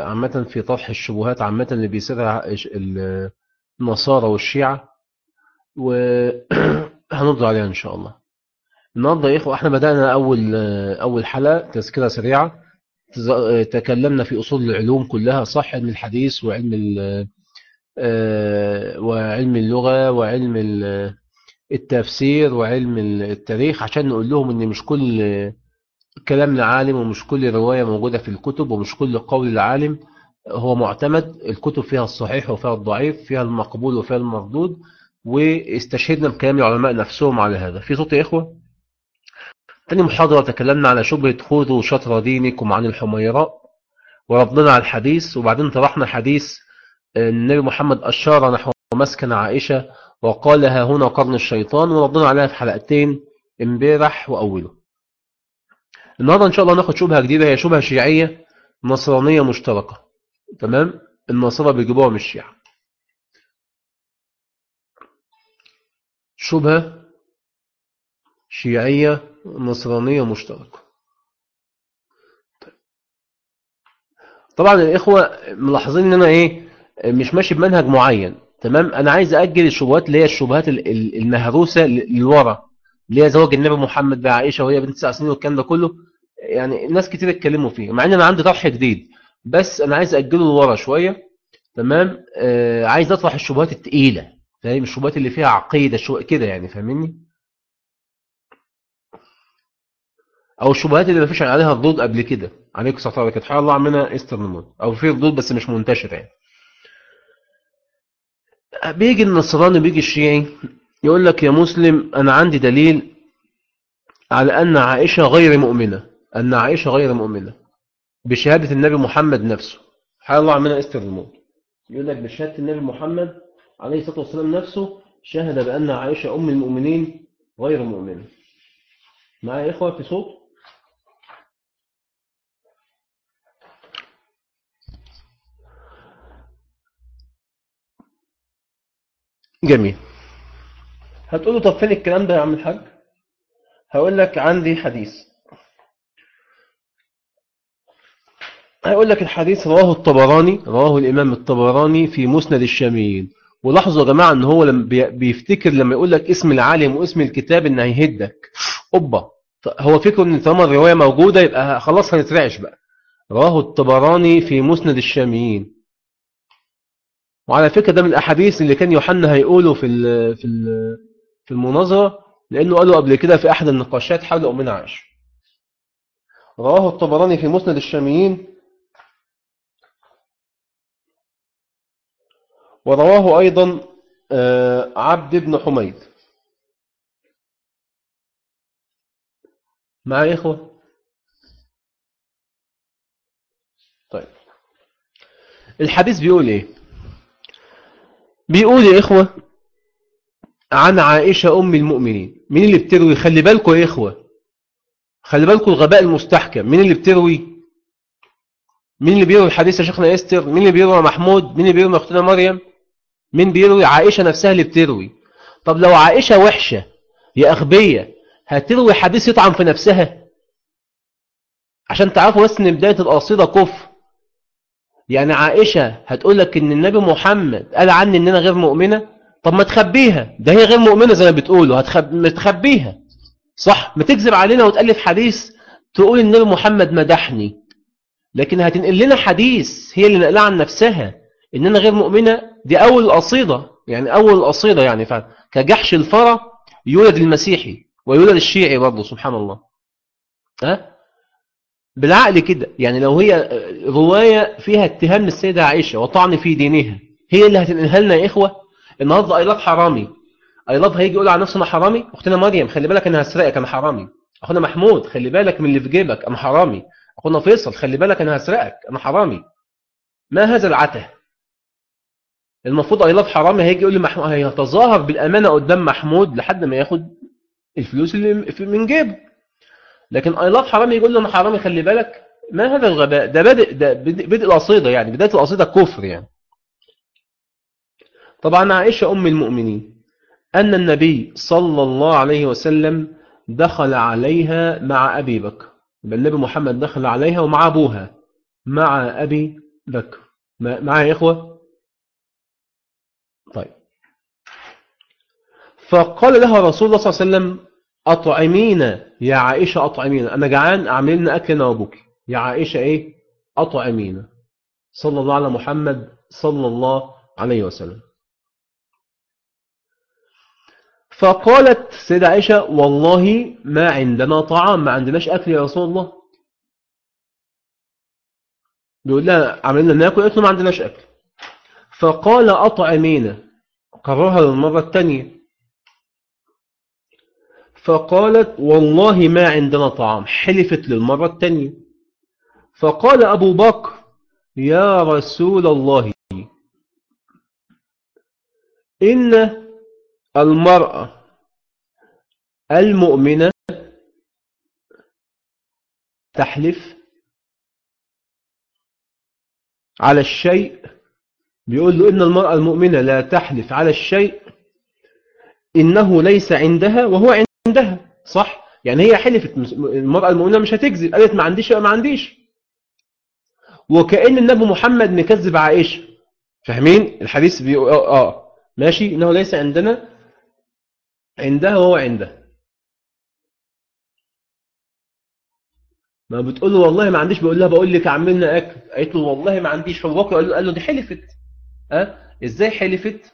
عامة في طرح الشبهات عامة اللي بيصيرها ال- النصارى والشيعة وهنرد عليها إن شاء الله النهارده يا إخوة احنا بدأنا أول أول حلقة تذكرة سريعة تز- تكلمنا في أصول العلوم كلها صح علم الحديث وعلم ال- آه، وعلم اللغة وعلم ال- التفسير وعلم التاريخ عشان نقول لهم ان مش كل كلام العالم ومش كل رواية موجودة في الكتب ومش كل قول العالم هو معتمد الكتب فيها الصحيح وفيها الضعيف فيها المقبول وفيها المردود واستشهدنا بكلام العلماء نفسهم على هذا في صوت يا إخوة تاني محاضرة تكلمنا على شبهة خذوا شطر دينكم عن الحميراء وربنا على الحديث وبعدين طرحنا حديث النبي محمد أشار نحو مسكن عائشة وقال ها هنا قرن الشيطان وردنا عليها في حلقتين امبارح وأوله النهاردة إن شاء الله ناخد شبهة جديدة هي شبهة شيعية نصرانية مشتركة تمام النصارى بيجيبوها من الشيعة شبهة شيعية نصرانية مشتركة طبعا الإخوة ملاحظين إن أنا إيه مش ماشي بمنهج معين تمام أنا عايز أجل الشبهات اللي هي الشبهات ال- ال- المهروسة ل- لورا اللي هي زواج النبي محمد بعائشة وهي بنت تسع سنين والكلام ده كله يعني ناس كتير اتكلموا فيه مع ان انا عندي طرح جديد بس انا عايز اجله لورا شويه تمام آه عايز اطرح الشبهات الثقيله فاهم الشبهات اللي فيها عقيده شو كده يعني فاهمني او الشبهات اللي ما فيش عليها ردود قبل كده عليكم الصلاه والسلام كانت الله عمنا استر نمون او في ردود بس مش منتشره يعني بيجي النصراني بيجي الشيعي يقول لك يا مسلم انا عندي دليل على ان عائشه غير مؤمنه ان عائشه غير مؤمنه بشهاده النبي محمد نفسه حال الله عمنا استر نمون يقول لك بشهاده النبي محمد عليه الصلاه والسلام نفسه شهد بان عائشه ام المؤمنين غير مؤمنه معايا يا اخوه في صوت جميل هتقول له طب فين الكلام ده يا عم الحاج هقول لك عندي حديث هيقول لك الحديث رواه الطبراني رواه الإمام الطبراني في مسند الشاميين ولاحظوا يا جماعة ان هو لما بي- بيفتكر لما يقول لك اسم العالم واسم الكتاب ان هيهدك اوبا هو فكره ان طالما الرواية موجودة يبقى خلاص هنترعش بقى رواه الطبراني في مسند الشاميين وعلى فكرة ده من الأحاديث اللي كان يوحنا هيقوله في ال في ال في المناظرة لأنه قاله قبل كده في أحد النقاشات حول أمنا عائشة رواه الطبراني في مسند الشاميين ورواه أيضا آه، عبد بن حميد معايا يا إخوة طيب الحديث بيقول إيه بيقول يا إخوة عن عائشة أم المؤمنين مين اللي بتروي خلي بالكم يا إخوة خلي بالكم الغباء المستحكم مين اللي بتروي مين اللي بيروي الحديث يا شيخنا يستر مين اللي بيروي محمود مين اللي بيروي أختنا مريم مين بيروي عائشة نفسها اللي بتروي طب لو عائشة وحشة يا أغبية هتروي حديث يطعن في نفسها عشان تعرفوا بس ان بداية القصيدة كفر يعني عائشة هتقول لك ان النبي محمد قال عني ان انا غير مؤمنة طب ما تخبيها ده هي غير مؤمنة زي ما بتقولوا هتخب... ما تخبيها صح ما تكذب علينا وتألف حديث تقول ان النبي محمد مدحني لكن هتنقل لنا حديث هي اللي نقلها عن نفسها ان انا غير مؤمنة دي اول القصيدة يعني اول القصيدة يعني فعلا كجحش الفرى يولد المسيحي ويولد الشيعي برضه سبحان الله ها بالعقل كده يعني لو هي رواية فيها اتهام للسيدة عائشة وطعن في دينها هي اللي هتنقلها لنا يا إخوة النهاردة أيلاف حرامي أيلاف هيجي يقول على نفسه أنا حرامي أختنا مريم خلي بالك أنا هسرقك أنا حرامي أخونا محمود خلي بالك من اللي في جيبك أنا حرامي أخونا فيصل خلي بالك أنا هسرقك أنا حرامي ما هذا العته المفروض أيلاف حرامي هيجي يقول لي محمود هيتظاهر بالأمانة قدام محمود لحد ما ياخد الفلوس اللي من جيبه لكن ايلاف حرامي يقول له انا حرامي خلي بالك ما هذا الغباء ده بدء ده بدء القصيده يعني بدايه القصيده كفر يعني طبعا عائشه ام المؤمنين ان النبي صلى الله عليه وسلم دخل عليها مع ابي بكر يبقى النبي محمد دخل عليها ومع ابوها مع ابي ذكر معايا يا إخوة طيب فقال لها رسول الله صلى الله عليه وسلم أطعمينا يا عائشة أطعمينا أنا جعان أعمل لنا أكلنا وأبوك يا عائشة إيه أطعمينا صلى الله على محمد صلى الله عليه وسلم فقالت سيدة عائشة والله ما عندنا طعام ما عندناش أكل يا رسول الله بيقول لها عملنا ناكل قلت له ما عندناش أكل فقال أطعمينا قررها للمرة الثانية فقالت والله ما عندنا طعام حلفت للمرة الثانية فقال أبو بكر يا رسول الله إن المرأة المؤمنة تحلف على الشيء بيقول له إن المرأة المؤمنة لا تحلف على الشيء إنه ليس عندها وهو عندها صح يعني هي حلفت المرأة المؤمنة مش هتكذب قالت ما عنديش ما عنديش وكأن النبي محمد مكذب عائشة فاهمين الحديث بيقول آه, آه ماشي إنه ليس عندنا عندها وهو عندها ما بتقول له والله ما عنديش بيقول لها بقول لك عملنا اكل قالت له والله ما عنديش فابو بكر قال له, قال له دي حلفت ها أه؟ ازاي حلفت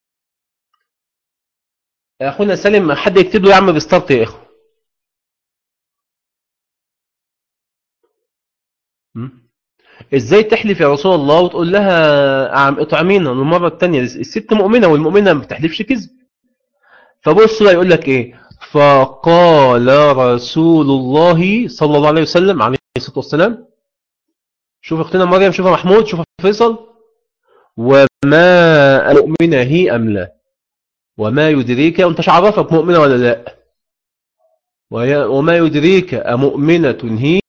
اخونا سالم حد يكتب له يا عم بستارت يا اخو ازاي تحلف يا رسول الله وتقول لها اطعمينا المره الثانيه الست مؤمنه والمؤمنه ما بتحلفش كذب فبص بقى يقول لك ايه فقال رسول الله صلى الله عليه وسلم عليه الصلاه والسلام شوف اختنا مريم شوف محمود شوف فيصل وما المؤمنه هي ام لا وما يدريك وانت عرفك مؤمنه ولا لا وما يدريك أمؤمنة هي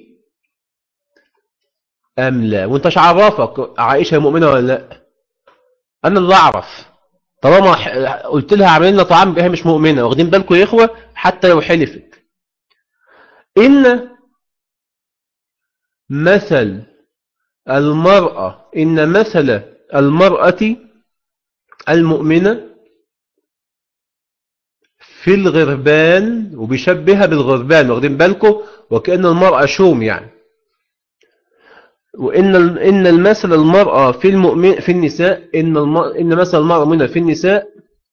أم لا وانت عرفك عائشة مؤمنة ولا لا أنا اللي أعرف طالما قلت لها عملنا لنا طعام هي مش مؤمنة واخدين بالكم يا إخوة حتى لو حلفت إن مثل المرأة إن مثل المرأة المؤمنة في الغربان وبيشبهها بالغربان واخدين بالكم وكأن المرأة شوم يعني وإن إن المثل المرأة في المؤمن في النساء إن الم... إن مثل المرأة منها في النساء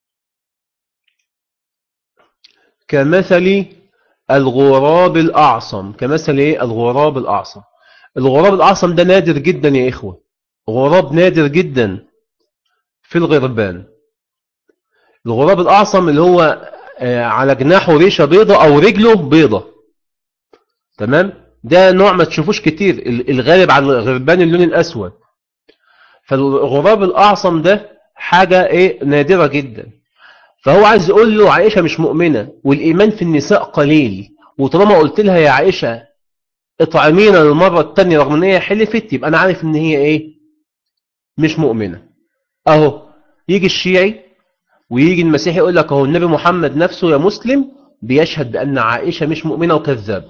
كمثل الغراب الأعصم كمثل إيه الغراب الأعصم الغراب الأعصم ده نادر جدا يا إخوة غراب نادر جدا في الغربان الغراب الأعصم اللي هو آه، على جناحه ريشة بيضة أو رجله بيضة تمام ده نوع ما تشوفوش كتير الغالب على الغربان اللون الأسود فالغراب الأعصم ده حاجة إيه نادرة جدا فهو عايز يقول له عائشة مش مؤمنة والإيمان في النساء قليل وطالما قلت لها يا عائشة اطعمينا للمرة الثانية رغم ان هي حلفت يبقى انا عارف ان هي ايه مش مؤمنة اهو يجي الشيعي ويجي المسيح يقول لك اهو النبي محمد نفسه يا مسلم بيشهد بأن عائشة مش مؤمنة وكذابة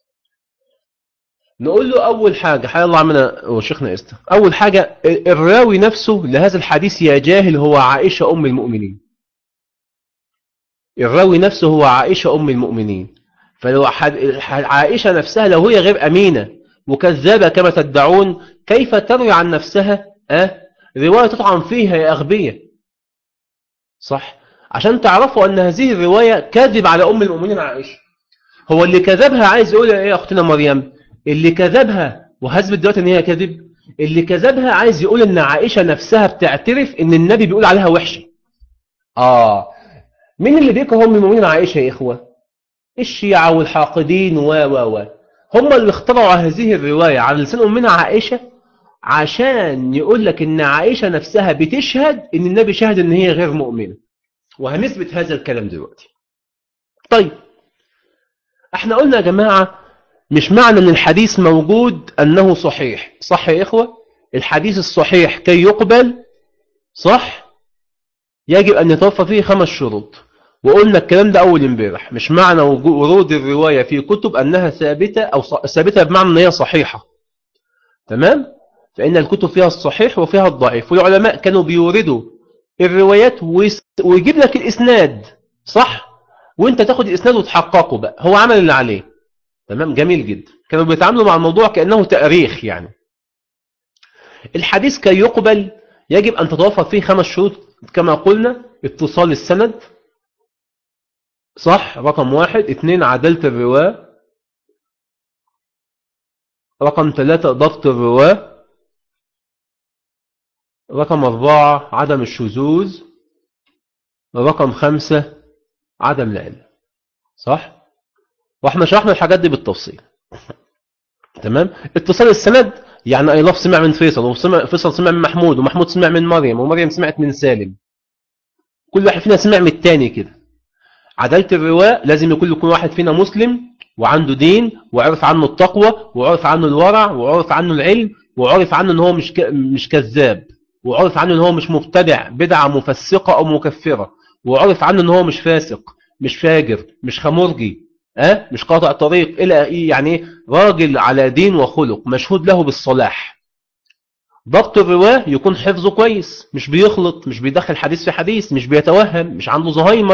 نقول له أول حاجة حيا الله عمنا وشيخنا إستر أول حاجة الراوي نفسه لهذا الحديث يا جاهل هو عائشة أم المؤمنين الراوي نفسه هو عائشة أم المؤمنين فلو عائشة نفسها لو هي غير أمينة وكذابة كما تدعون كيف تروي عن نفسها أه؟ رواية تطعن فيها يا أغبية صح عشان تعرفوا أن هذه الرواية كذب على أم المؤمنين عائشة هو اللي كذبها عايز يقول إيه يا أختنا مريم اللي كذبها وهزبت دلوقتي ان هي كذب اللي كذبها عايز يقول ان عائشة نفسها بتعترف ان النبي بيقول عليها وحشة اه مين اللي بيكره هم المؤمنين عائشة يا إخوة الشيعة والحاقدين و و و هم اللي اخترعوا هذه الرواية على لسان أمنا عائشة عشان يقول لك ان عائشة نفسها بتشهد ان النبي شهد ان هي غير مؤمنة وهنثبت هذا الكلام دلوقتي طيب احنا قلنا يا جماعة مش معنى ان الحديث موجود انه صحيح صح يا اخوة الحديث الصحيح كي يقبل صح يجب ان يتوفى فيه خمس شروط وقلنا الكلام ده اول امبارح مش معنى ورود الرواية في كتب انها ثابتة او ثابتة بمعنى ان هي صحيحة تمام فإن الكتب فيها الصحيح وفيها الضعيف والعلماء كانوا بيوردوا الروايات ويجيب لك الإسناد صح وانت تاخد الإسناد وتحققه بقى هو عمل اللي عليه تمام جميل جدا كانوا بيتعاملوا مع الموضوع كأنه تأريخ يعني الحديث كي يقبل يجب أن تتوفر فيه خمس شروط كما قلنا اتصال السند صح رقم واحد اثنين عدالة الرواة رقم ثلاثة ضبط الرواة رقم أربعة عدم الشذوذ رقم خمسة عدم العلم صح واحنا شرحنا الحاجات دي بالتفصيل تمام اتصال السند يعني اي لفظ سمع من فيصل وفيصل سمع من محمود ومحمود سمع من مريم ومريم سمعت من سالم كل واحد فينا سمع من التاني كده عدالة الرواء لازم يكون كل واحد فينا مسلم وعنده دين وعرف عنه التقوى وعرف عنه الورع وعرف عنه العلم وعرف عنه ان هو مش مش كذاب وعرف عنه ان هو مش مبتدع بدعة مفسقة او مكفرة وعرف عنه ان هو مش فاسق مش فاجر مش خمرجي أه؟ مش قاطع طريق الى ايه يعني راجل على دين وخلق مشهود له بالصلاح ضبط الرواه يكون حفظه كويس مش بيخلط مش بيدخل حديث في حديث مش بيتوهم مش عنده زهايمر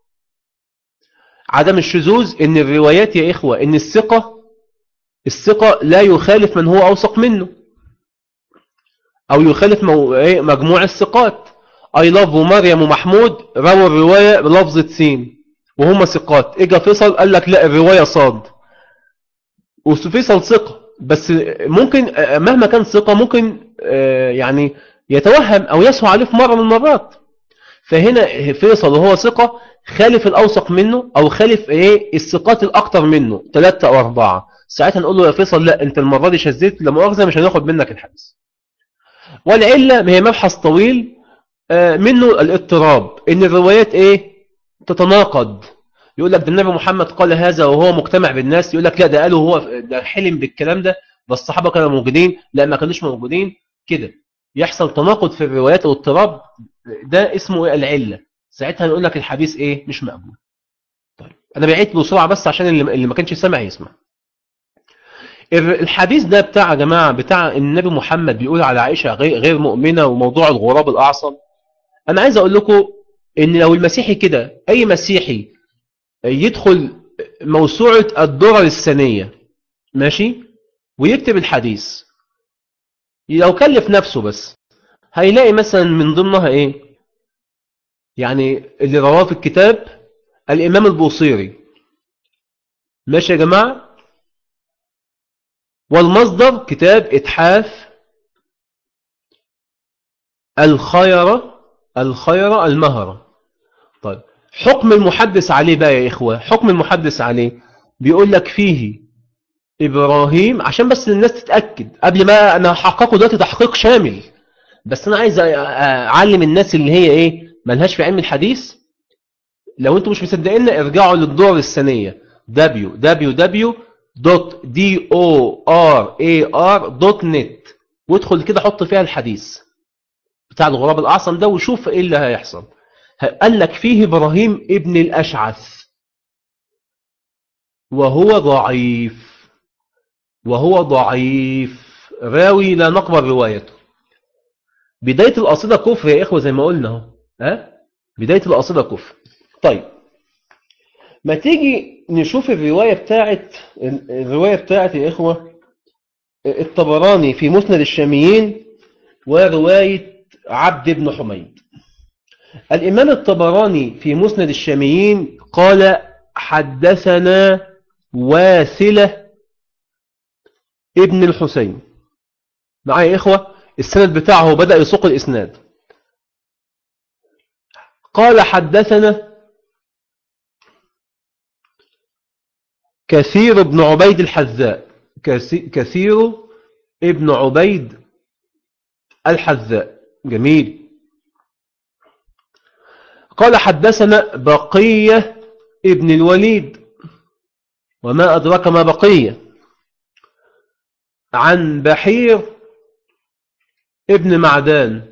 عدم الشذوذ ان الروايات يا إخوة ان الثقة الثقة لا يخالف من هو أوثق منه أو يخالف إيه، مجموع الثقات أي لف ومريم ومحمود رووا الرواية بلفظة سين وهم ثقات اجا فيصل قال لك لا الرواية صاد وفيصل ثقة بس ممكن مهما كان ثقة ممكن آه، يعني يتوهم أو يسهو عليه في مرة من المرات فهنا فيصل وهو ثقة خالف الأوثق منه أو خالف إيه الثقات الأكتر منه ثلاثة أو أربعة ساعتها نقول له يا فيصل لا أنت المرة دي شزيت لمؤاخذة مش هناخد منك الحديث والعلة هي مبحث طويل آه، منه الاضطراب إن الروايات إيه تتناقض يقول لك ده النبي محمد قال هذا وهو مجتمع بالناس يقول لك لا ده قاله هو ده حلم بالكلام ده ده الصحابة كانوا موجودين لا ما كانوش موجودين كده يحصل تناقض في الروايات واضطراب ده اسمه العلة ساعتها نقول لك الحديث ايه مش مقبول طيب انا بعيد بسرعه بس عشان اللي, اللي ما كانش سامع يسمع الحديث ده بتاع يا جماعه بتاع النبي محمد بيقول على عائشه غير مؤمنه وموضوع الغراب الاعصم انا عايز اقول لكم ان لو المسيحي كده اي مسيحي يدخل موسوعه الدرر السنيه ماشي ويكتب الحديث لو كلف نفسه بس هيلاقي مثلا من ضمنها ايه يعني اللي رواه في الكتاب الإمام البوصيري ماشي يا جماعة والمصدر كتاب إتحاف الخيرة الخيرة المهرة طيب حكم المحدث عليه بقى يا إخوة حكم المحدث عليه بيقول لك فيه إبراهيم عشان بس الناس تتأكد قبل ما أنا هحققه دلوقتي تحقيق شامل بس أنا عايز أعلم الناس اللي هي إيه ملهاش في علم الحديث لو انتم مش مصدقيننا ارجعوا للدور الثانيه www.dorar.net وادخل كده حط فيها الحديث بتاع الغراب الأعصم ده وشوف ايه اللي هيحصل قال لك فيه إبراهيم ابن الأشعث وهو ضعيف وهو ضعيف راوي لا نقبل روايته بداية القصيدة كفر يا إخوة زي ما قلنا اهو ها بداية القصيدة كفر طيب ما تيجي نشوف الرواية بتاعت الرواية بتاعت يا إخوة الطبراني في مسند الشاميين ورواية عبد بن حميد الإمام الطبراني في مسند الشاميين قال حدثنا واسلة ابن الحسين معايا يا إخوة السند بتاعه بدأ يسوق الإسناد قال حدثنا كثير بن عبيد الحذاء كثير ابن عبيد الحذاء جميل قال حدثنا بقية ابن الوليد وما أدرك ما بقية عن بحير ابن معدان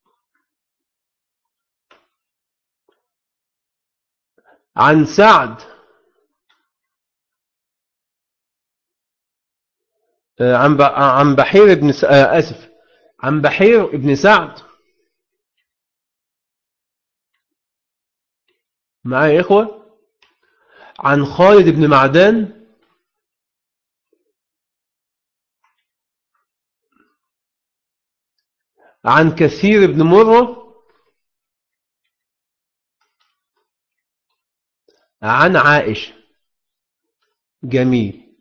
عن سعد آه، عن عن بحير بن آه، اسف عن بحير ابن سعد معايا يا إخوة عن خالد بن معدان عن كثير بن مرة عن عائشة جميل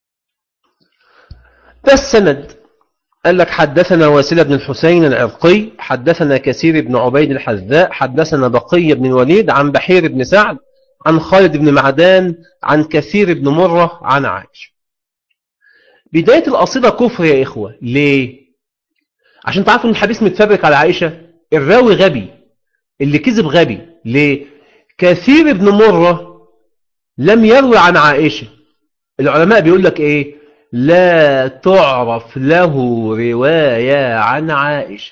ده السند قال لك حدثنا واسلة بن الحسين العرقي حدثنا كثير بن عبيد الحذاء حدثنا بقية بن الوليد عن بحير بن سعد عن خالد بن معدان عن كثير بن مرة عن عائشة بداية القصيدة كفر يا إخوة ليه؟ عشان تعرفوا ان الحديث متفبرك على عائشة الراوي غبي اللي كذب غبي ليه؟ كثير بن مرة لم يروي عن عائشة العلماء بيقول لك ايه لا تعرف له رواية عن عائشة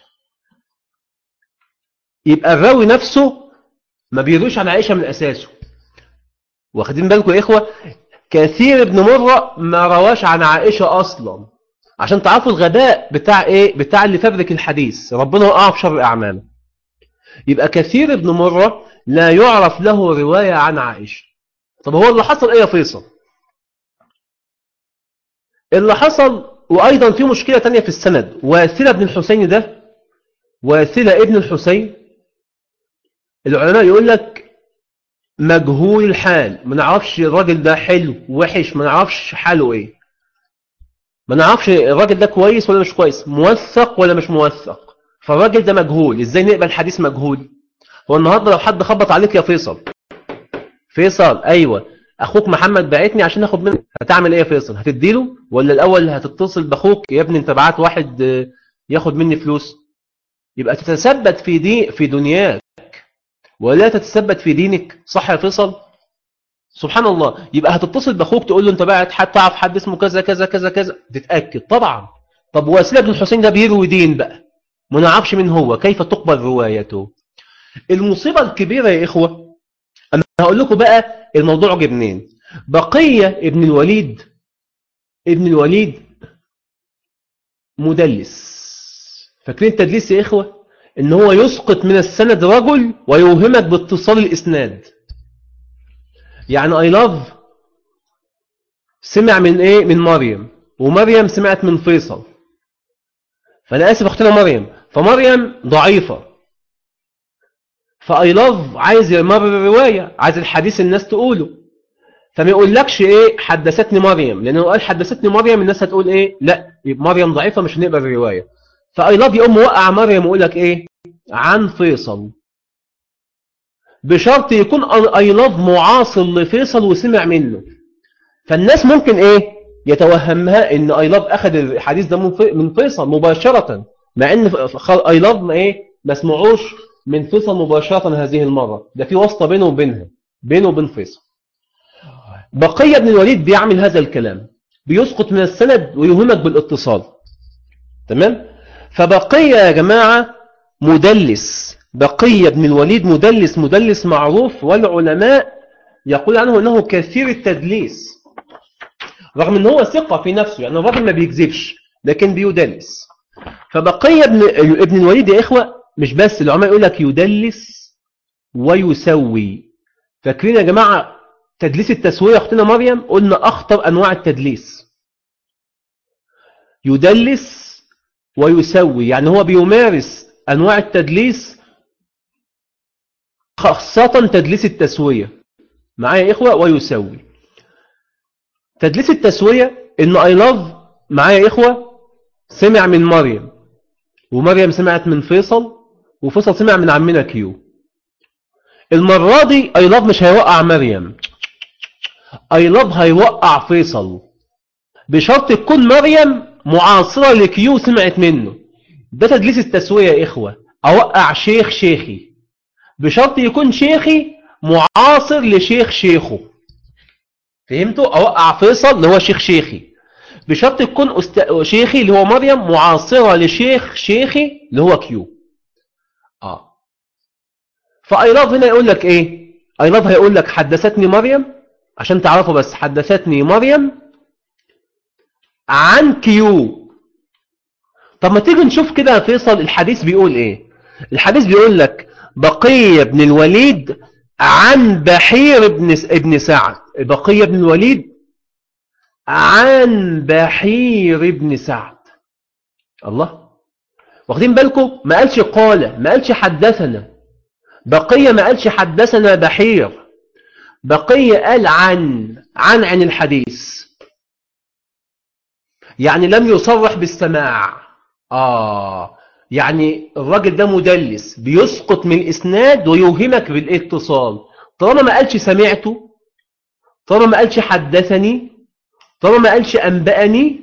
يبقى الراوي نفسه ما بيرويش عن عائشة من أساسه واخدين بالكم يا إخوة كثير ابن مرة ما رواش عن عائشة أصلا عشان تعرفوا الغباء بتاع إيه بتاع اللي فبرك الحديث ربنا وقع في شر أعماله يبقى كثير ابن مرة لا يعرف له رواية عن عائشة طب هو اللي حصل إيه يا فيصل اللي حصل وأيضا في مشكلة تانية في السند واثلة ابن الحسين ده واثلة ابن الحسين العلماء يقول لك مجهول الحال ما نعرفش الراجل ده حلو وحش ما نعرفش حاله ايه ما نعرفش الراجل ده كويس ولا مش كويس موثق ولا مش موثق فالراجل ده مجهول ازاي نقبل حديث مجهول هو النهارده لو حد خبط عليك يا فيصل فيصل ايوه اخوك محمد بعتني عشان اخد منه هتعمل ايه يا فيصل هتديله ولا الاول هتتصل باخوك يا ابني انت بعت واحد ياخد مني فلوس يبقى تتثبت في دي في دنياك ولا تتثبت في دينك صح يا فيصل سبحان الله يبقى هتتصل باخوك تقول له انت بعت حد تعرف حد اسمه كذا كذا كذا كذا تتاكد طبعا طب واسيله بن الحسين ده بيروي دين بقى ما نعرفش من هو كيف تقبل روايته المصيبه الكبيره يا اخوه انا هقول لكم بقى الموضوع جه منين بقيه ابن الوليد ابن الوليد مدلس فاكرين التدليس يا اخوه ان هو يسقط من السند رجل ويوهمك باتصال الاسناد يعني اي لاف سمع من ايه من مريم ومريم سمعت من فيصل فانا اسف اختنا مريم فمريم ضعيفه فاي لاف عايز يمرر الروايه عايز الحديث الناس تقوله فما يقولكش ايه حدثتني مريم لانه قال حدثتني مريم الناس هتقول ايه لا مريم ضعيفه مش هنقبل الروايه فاي لاف يقوم موقع مريم ويقول لك ايه عن فيصل بشرط يكون اي لاف معاصر لفيصل وسمع منه فالناس ممكن ايه يتوهمها ان اي لاف اخذ الحديث ده من فيصل مباشره مع ان اي لاف ما ايه ما سمعوش من فيصل مباشره هذه المره ده في واسطه بينه وبينها بينه وبين فيصل بقيه بن الوليد بيعمل هذا الكلام بيسقط من السند ويوهمك بالاتصال تمام فبقيه يا جماعه مدلس بقية بن الوليد مدلس مدلس معروف والعلماء يقول عنه أنه كثير التدليس رغم أنه هو ثقة في نفسه يعني الراجل ما بيكذبش لكن بيدلس فبقية ابن, ابن الوليد يا إخوة مش بس العلماء يقول لك يدلس ويسوي فاكرين يا جماعة تدليس التسوية أختنا مريم قلنا أخطر أنواع التدليس يدلس ويسوي يعني هو بيمارس أنواع التدليس خاصة تدليس التسوية معايا يا إخوة ويسوي تدليس التسوية إن I love معايا يا إخوة سمع من مريم ومريم سمعت من فيصل وفيصل سمع من عمنا كيو المرة دي I love مش هيوقع مريم I love هيوقع فيصل بشرط تكون مريم معاصرة لكيو سمعت منه ده تدليس التسوية يا إخوة أوقع شيخ شيخي بشرط يكون شيخي معاصر لشيخ شيخه فهمتوا أوقع فيصل اللي هو شيخ شيخي بشرط يكون أست... شيخي اللي هو مريم معاصرة لشيخ شيخي اللي هو كيو آه فأيلاف هنا يقول لك إيه أيلاف هيقول لك حدثتني مريم عشان تعرفوا بس حدثتني مريم عن كيو طب ما تيجي نشوف كده يا فيصل الحديث بيقول ايه الحديث بيقول لك بقية بن الوليد عن بحير بن ابن سعد بقية بن الوليد عن بحير بن سعد الله واخدين بالكم ما قالش قال ما قالش حدثنا بقية ما قالش حدثنا بحير بقية قال عن عن عن الحديث يعني لم يصرح بالسماع آه يعني الراجل ده مدلس بيسقط من الإسناد ويوهمك بالاتصال طالما ما قالش سمعته طالما ما قالش حدثني طالما ما قالش أنبأني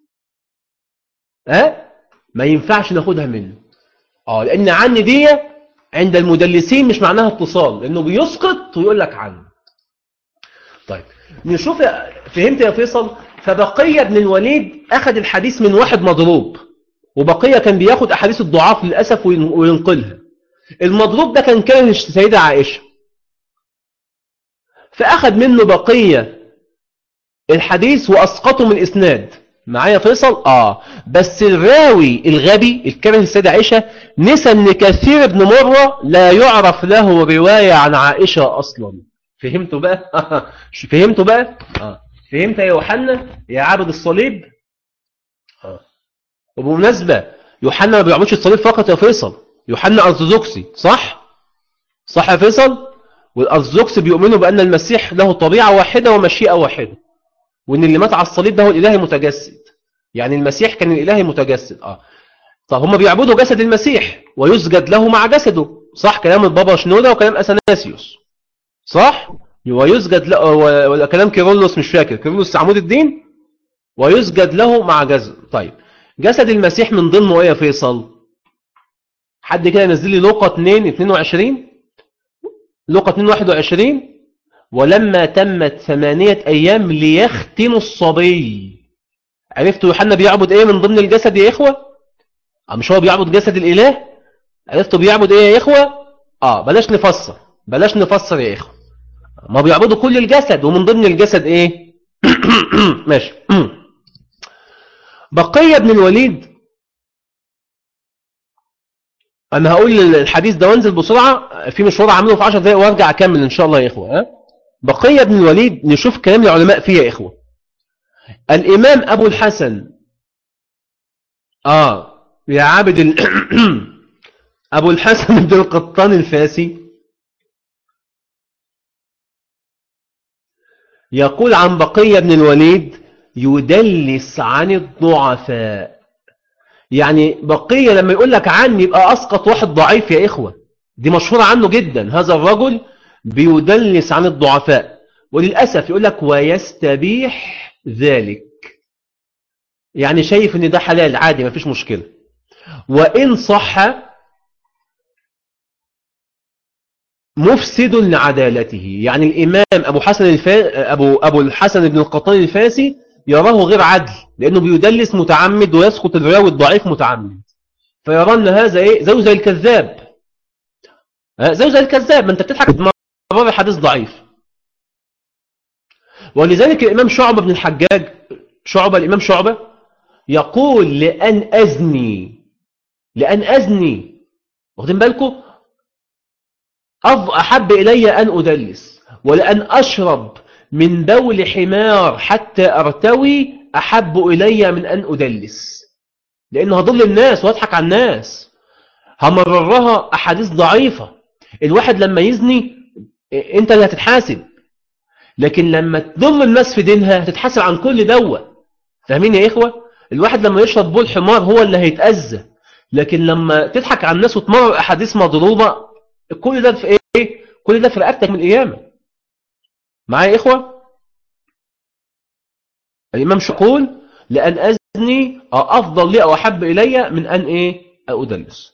أه؟ ما ينفعش ناخدها منه آه لأن عني دي عند المدلسين مش معناها اتصال لأنه بيسقط ويقول لك عنه طيب نشوف فهمت يا فيصل فبقية بن الوليد أخذ الحديث من واحد مضروب وبقية كان بياخد أحاديث الضعاف للأسف وينقلها المضروب ده كان كاره السيدة عائشة فأخذ منه بقية الحديث وأسقطه من الإسناد معايا فيصل آه بس الراوي الغبي الكاره السيدة عائشة نسى أن كثير بن مرة لا يعرف له رواية عن عائشة أصلا فهمتوا بقى فهمتوا بقى آه. فهمت يا يوحنا يا عابد الصليب آه. وبمناسبة يوحنا ما بيعبدش الصليب فقط يا فيصل يوحنا أرثوذكسي صح صح يا فيصل والأرثوذكس بيؤمنوا بأن المسيح له طبيعة واحدة ومشيئة واحدة وأن اللي مات على الصليب ده هو الإله المتجسد يعني المسيح كان الإله المتجسد آه. طب هم بيعبدوا جسد المسيح ويسجد له مع جسده صح كلام البابا شنودة وكلام أثناسيوس صح ويسجد له ولا كلام كيرلس مش فاكر كيرلس عمود الدين ويسجد له مع جسد طيب جسد المسيح من ضمنه ايه يا فيصل حد كده ينزل لي لوقا 2 22 لوقا 2 21 ولما تمت ثمانية أيام ليختنوا الصبي عرفتوا يوحنا بيعبد ايه من ضمن الجسد يا إخوة مش هو بيعبد جسد الإله عرفتوا بيعبد ايه يا إخوة اه بلاش نفسر بلاش نفسر يا إخوة ما بيعبدوا كل الجسد ومن ضمن الجسد ايه ماشي بقية بن الوليد انا هقول الحديث ده وانزل بسرعة في مشوار عامله في 10 دقايق وارجع اكمل ان شاء الله يا اخوة ها؟ بقية بن الوليد نشوف كلام العلماء فيه يا اخوة الامام ابو الحسن اه يا عابد ال... ابو الحسن بن القطان الفاسي يقول عن بقية بن الوليد يدلس عن الضعفاء يعني بقية لما يقول لك عني يبقى أسقط واحد ضعيف يا إخوة دي مشهورة عنه جدا هذا الرجل بيدلس عن الضعفاء وللأسف يقول لك ويستبيح ذلك يعني شايف ان ده حلال عادي ما فيش مشكلة وإن صح مفسد لعدالته يعني الإمام أبو حسن الفا... أبو أبو الحسن بن القطان الفاسي يراه غير عدل لأنه بيدلس متعمد ويسقط الراوي الضعيف متعمد فيرى أن هذا إيه زي زي الكذاب زي زي الكذاب ما أنت بتضحك مرة حديث ضعيف ولذلك الإمام شعبة بن الحجاج شعبة الإمام شعبة يقول لأن أزني لأن أزني واخدين بالكم أحب إلي أن أدلس ولأن أشرب من بول حمار حتى أرتوي أحب إلي من أن أدلس لأن هضل الناس وأضحك على الناس همررها أحاديث ضعيفة الواحد لما يزني أنت اللي هتتحاسب لكن لما تضل الناس في دينها هتتحاسب عن كل دوة فاهمين يا إخوة الواحد لما يشرب بول حمار هو اللي هيتأذى لكن لما تضحك على الناس وتمرر أحاديث مضروبة كل ده في ايه كل ده في رقبتك من القيامه معايا يا اخوه الامام شقول لان ازني افضل لي او احب الي من ان ايه ادلس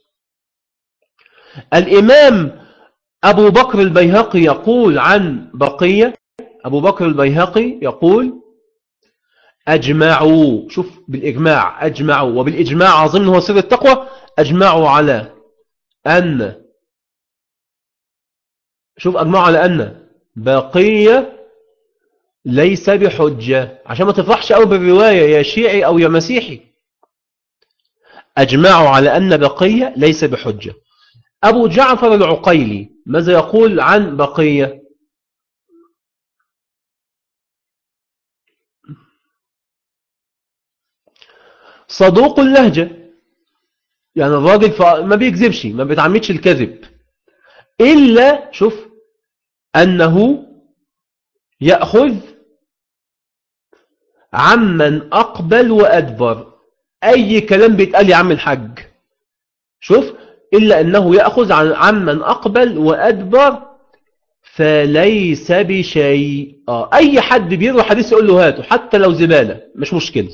الامام ابو بكر البيهقي يقول عن بقيه ابو بكر البيهقي يقول اجمعوا شوف بالاجماع اجمعوا وبالاجماع اظن هو سر التقوى اجمعوا على ان شوف أجمعوا على أن بقية ليس بحجة عشان ما تفرحش قوي بالرواية يا شيعي أو يا مسيحي أجمعوا على أن بقية ليس بحجة أبو جعفر العقيلي ماذا يقول عن بقية صدوق اللهجة يعني الراجل ما بيكذبش ما بيتعمدش الكذب إلا شوف أنه يأخذ عمن أقبل وأدبر أي كلام بيتقال يا عم الحج شوف إلا أنه يأخذ عن عمن أقبل وأدبر فليس بشيء آه. أي حد بيروي حديث يقول له هاته حتى لو زبالة مش مشكلة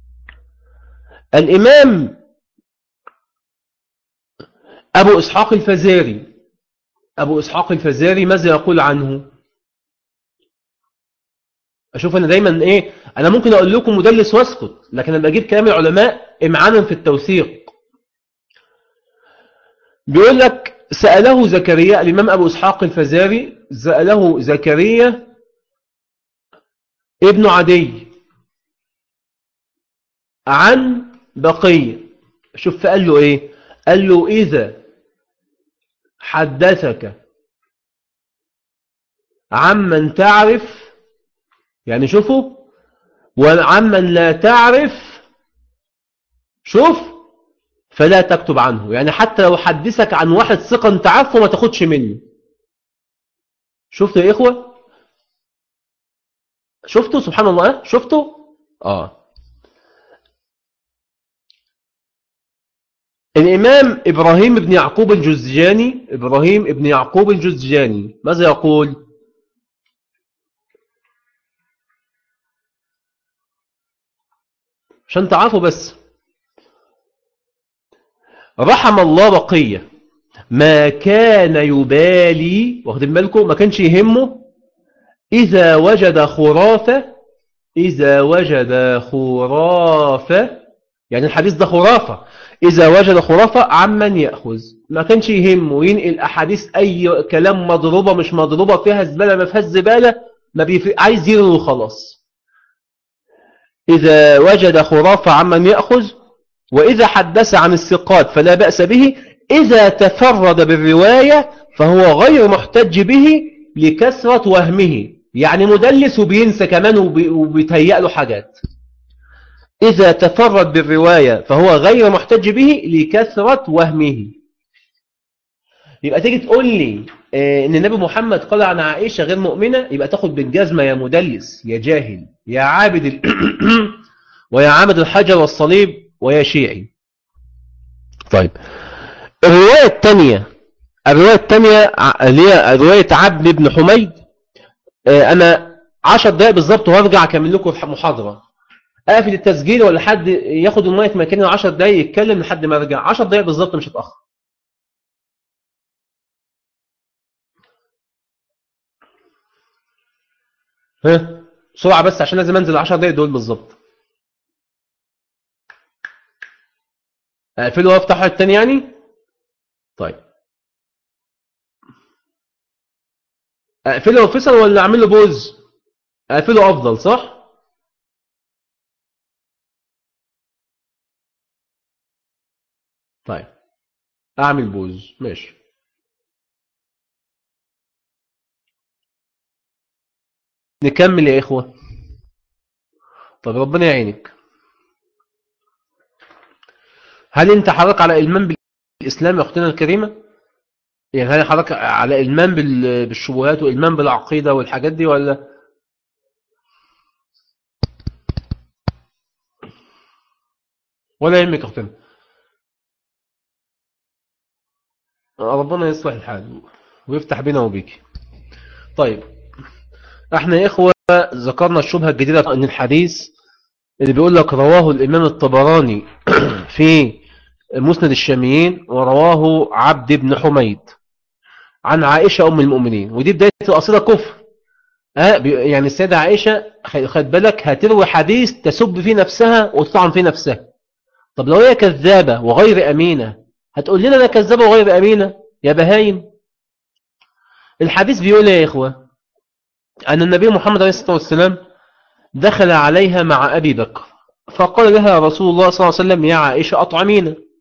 الإمام أبو إسحاق الفزاري أبو إسحاق الفزاري ماذا يقول عنه أشوف أنا دايما إيه أنا ممكن أقول لكم مدلس واسكت لكن أنا بجيب كلام العلماء إمعانا في التوثيق بيقول لك سأله زكريا الإمام أبو إسحاق الفزاري سأله زكريا ابن عدي عن بقية شوف فقال له إيه قال له إذا حدثك عمن تعرف يعني شوفوا وعمن لا تعرف شوف فلا تكتب عنه يعني حتى لو حدثك عن واحد ثقة انت عارفه ما تاخدش منه شفتوا يا إخوة شفتوا سبحان الله شفتوا آه الإمام إبراهيم بن يعقوب الجزجاني إبراهيم بن يعقوب الجزجاني ماذا يقول عشان تعرفوا بس رحم الله بقية ما كان يبالي واخدين بالكم ما كانش يهمه إذا وجد خرافة إذا وجد خرافة يعني الحديث ده خرافة إذا وجد خرافة عمن يأخذ ما كانش يهمه ينقل أحاديث أي كلام مضروبة مش مضروبة فيها زبالة ما فيهاش زبالة ما بيفرق عايز يرمي خلاص إذا وجد خرافة عمن يأخذ وإذا حدث عن الثقات فلا بأس به إذا تفرد بالرواية فهو غير محتج به لكثرة وهمه يعني مدلس وبينسى كمان وبيتهيأ له حاجات إذا تفرد بالرواية فهو غير محتج به لكثرة وهمه يبقى تيجي تقول لي آه، ان النبي محمد قال عن عائشة غير مؤمنة يبقى تاخد بالجزمة يا مدلس يا جاهل يا عابد ال... ويا عابد الحجر والصليب ويا شيعي طيب الرواية الثانية الرواية الثانية اللي هي رواية عبد بن حميد آه، انا عشر دقائق بالظبط وهرجع اكمل لكم المحاضرة اقفل التسجيل ولا حد ياخد المايك مكاني 10 دقايق يتكلم لحد ما ارجع 10 دقايق بالظبط مش هتاخر ها بسرعه بس عشان لازم انزل 10 دقايق دول بالظبط اقفله وافتحه التاني يعني طيب اقفله وفصل ولا اعمل له بوز اقفله افضل صح طيب اعمل بوز ماشي نكمل يا إخوة طب ربنا يعينك هل انت حضرتك على إلمان بالإسلام يا أختنا الكريمة يعني هل حضرتك على إلمان بالشبهات وإلمان بالعقيدة والحاجات دي ولا ولا يهمك أختنا ربنا يصلح الحال ويفتح بينا وبيك طيب احنا يا اخوة ذكرنا الشبهة الجديدة ان الحديث اللي بيقول لك رواه الامام الطبراني في مسند الشاميين ورواه عبد بن حميد عن عائشة ام المؤمنين ودي بداية الاصيلة كفر اه يعني السيدة عائشة خد بالك هتروي حديث تسب في نفسها وتطعن في نفسها طب لو هي كذابة وغير امينة هتقول لنا انا كذابه وغير امينه يا بهايم الحديث بيقول يا اخوه ان النبي محمد عليه الصلاه والسلام دخل عليها مع ابي بكر فقال لها رسول الله صلى الله عليه وسلم يا عائشه اطعمينا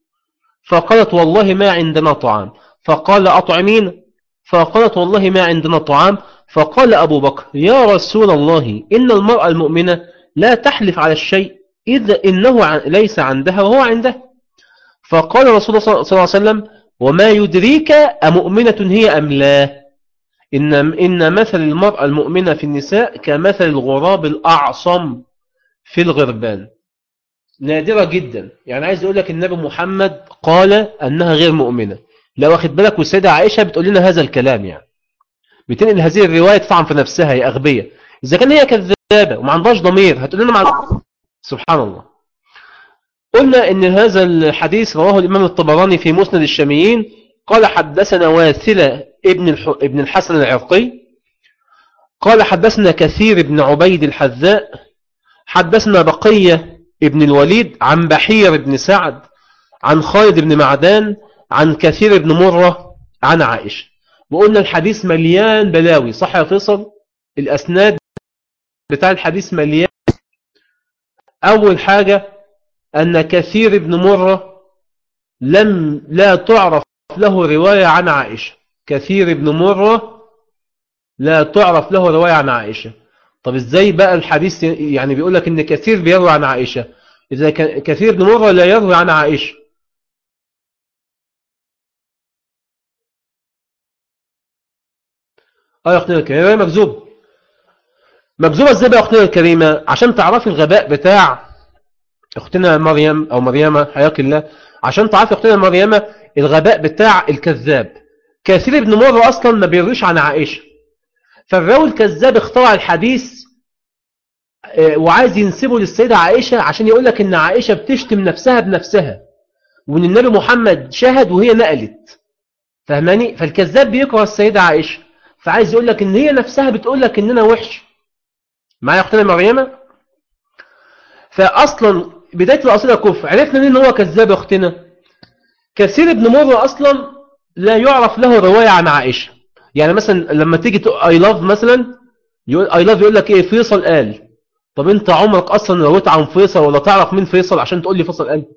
فقالت والله ما عندنا طعام فقال أطعمين فقالت والله ما عندنا طعام فقال أبو بكر يا رسول الله إن المرأة المؤمنة لا تحلف على الشيء إذا إنه ليس عندها وهو عنده فقال رسول الله صلى الله عليه وسلم وما يدريك أمؤمنة هي أم لا إن, إن مثل المرأة المؤمنة في النساء كمثل الغراب الأعصم في الغربان نادرة جدا يعني عايز أقول لك النبي محمد قال أنها غير مؤمنة لو واخد بالك والسيدة عائشة بتقول لنا هذا الكلام يعني بتنقل هذه الرواية تطعن في نفسها هي أغبية إذا كان هي كذابة وما عندهاش ضمير هتقول لنا مع سبحان الله قلنا ان هذا الحديث رواه الإمام الطبراني في مسند الشاميين قال حدثنا واثلة ابن, ابن الحسن العرقي قال حدثنا كثير بن عبيد الحذاء حدثنا بقية ابن الوليد عن بحير بن سعد عن خالد بن معدان عن كثير بن مرة عن عائشة وقلنا الحديث مليان بلاوي صح يا فيصل الأسناد بتاع الحديث مليان أول حاجة أن كثير بن مرة لم لا تعرف له رواية عن عائشة كثير بن مرة لا تعرف له رواية عن عائشة طب ازاي بقى الحديث يعني بيقول لك ان كثير بيروي عن عائشة اذا كثير بن مرة لا يروي عن عائشة اه يا اختنا الكريمة مكذوب مكذوبة ازاي بقى يا اختنا الكريمة عشان تعرفي الغباء بتاع اختنا مريم او مريمة حياك الله عشان تعرفي اختنا مريمة الغباء بتاع الكذاب كثير ابن مرة اصلا ما بيرويش عن عائشة فالراوي الكذاب اخترع الحديث آه، وعايز ينسبه للسيدة عائشة عشان يقول لك ان عائشة بتشتم نفسها بنفسها وان النبي محمد شهد وهي نقلت فهماني فالكذاب بيكره السيدة عائشة فعايز يقول لك ان هي نفسها بتقول لك اننا وحش معايا اختنا مريمة فاصلا بداية الأصيلة كفر عرفنا مين هو كذاب اختنا كثير ابن مرة أصلا لا يعرف له رواية عن عائشة يعني مثلا لما تيجي تقول اي لاف مثلا يقول اي لاف يقول لك ايه فيصل قال طب انت عمرك اصلا رويت عن فيصل ولا تعرف مين فيصل عشان تقول لي فيصل قال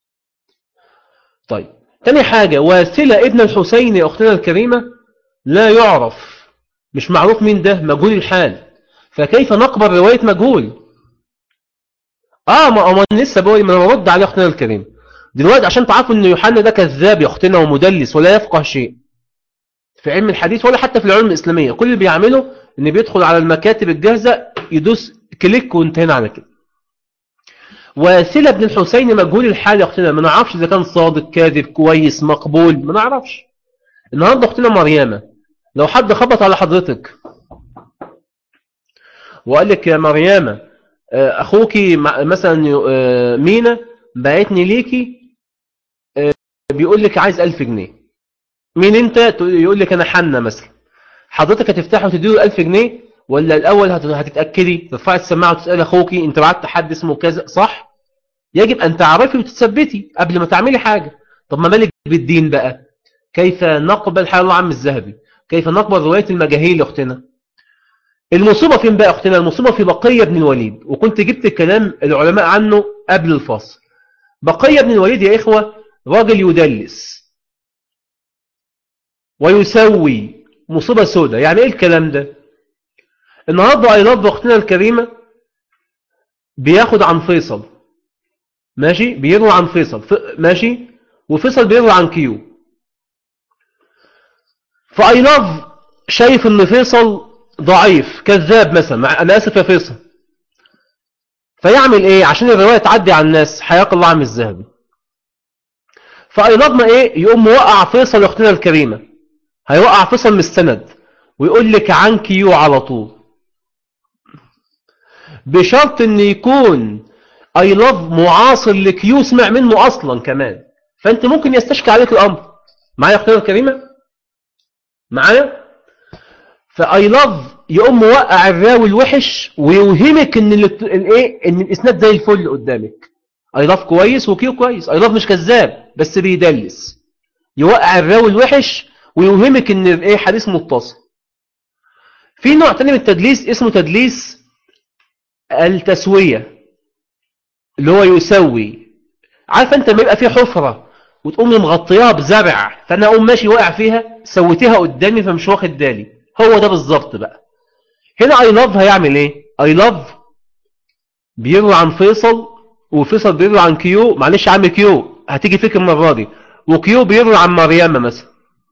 طيب تاني حاجة واثلة ابن الحسين يا اختنا الكريمة لا يعرف مش معروف مين ده مجهول الحال فكيف نقبل رواية مجهول اه ما هو لسه بقول ما انا برد عليه اختنا الكريم دلوقتي عشان تعرفوا ان يوحنا ده كذاب يا اختنا ومدلس ولا يفقه شيء في علم الحديث ولا حتى في العلوم الاسلاميه كل اللي بيعمله ان بيدخل على المكاتب الجاهزه يدوس كليك وانتهينا على كده وسيله بن الحسين مجهول الحال يا اختنا ما نعرفش اذا كان صادق كاذب كويس مقبول ما نعرفش النهارده اختنا مريمه لو حد خبط على حضرتك وقال لك يا مريمه آه، اخوكي مثلا آه، مينا بعتني ليكي آه، بيقول لك عايز 1000 جنيه مين انت يقول لك انا حنة مثلا حضرتك هتفتحه وتديله 1000 جنيه ولا الاول هتتاكدي ترفعي السماعه وتسالي اخوكي انت بعت حد اسمه كذا صح يجب ان تعرفي وتثبتي قبل ما تعملي حاجه طب ما مالك بالدين بقى كيف نقبل حال الله عم الذهبي كيف نقبل روايه المجاهيل يا اختنا المصيبة فين بقى أختنا المصيبة في بقية بن الوليد وكنت جبت الكلام العلماء عنه قبل الفصل بقية بن الوليد يا إخوة راجل يدلس ويسوي مصيبة سودة يعني إيه الكلام ده النهاردة أيضا أختنا الكريمة بياخد عن فيصل ماشي بيروي عن فيصل ماشي وفيصل بيروي عن كيو فأيلاف شايف ان فيصل ضعيف كذاب مثلا أنا آسف يا فيصل فيعمل إيه عشان الرواية تعدي على الناس حياك الله عم الذهبي فأيضا إيه يقوم موقع فيصل أختنا الكريمة هيوقع فيصل من السند ويقول لك عن كيو على طول بشرط ان يكون اي لاف معاصر لكيو سمع منه اصلا كمان فانت ممكن يستشكى عليك الامر معايا اختنا الكريمة معايا فاي لاف يقوم موقع الراوي الوحش ويوهمك ان الايه ان الاسناد زي الفل قدامك اي لاف كويس وكيو كويس اي لاف مش كذاب بس بيدلس يوقع الراوي الوحش ويوهمك ان ايه حديث متصل في نوع تاني من التدليس اسمه تدليس التسويه اللي هو يسوي عارف انت لما يبقى في حفره وتقوم مغطياها بزرع فانا اقوم ماشي واقع فيها سويتيها قدامي فمش واخد بالي هو ده بالظبط بقى هنا اي لاف هيعمل ايه اي لاف بيروي عن فيصل وفيصل بيروي عن كيو معلش عم كيو هتيجي فيك المره دي وكيو بيروي عن مريم مثلا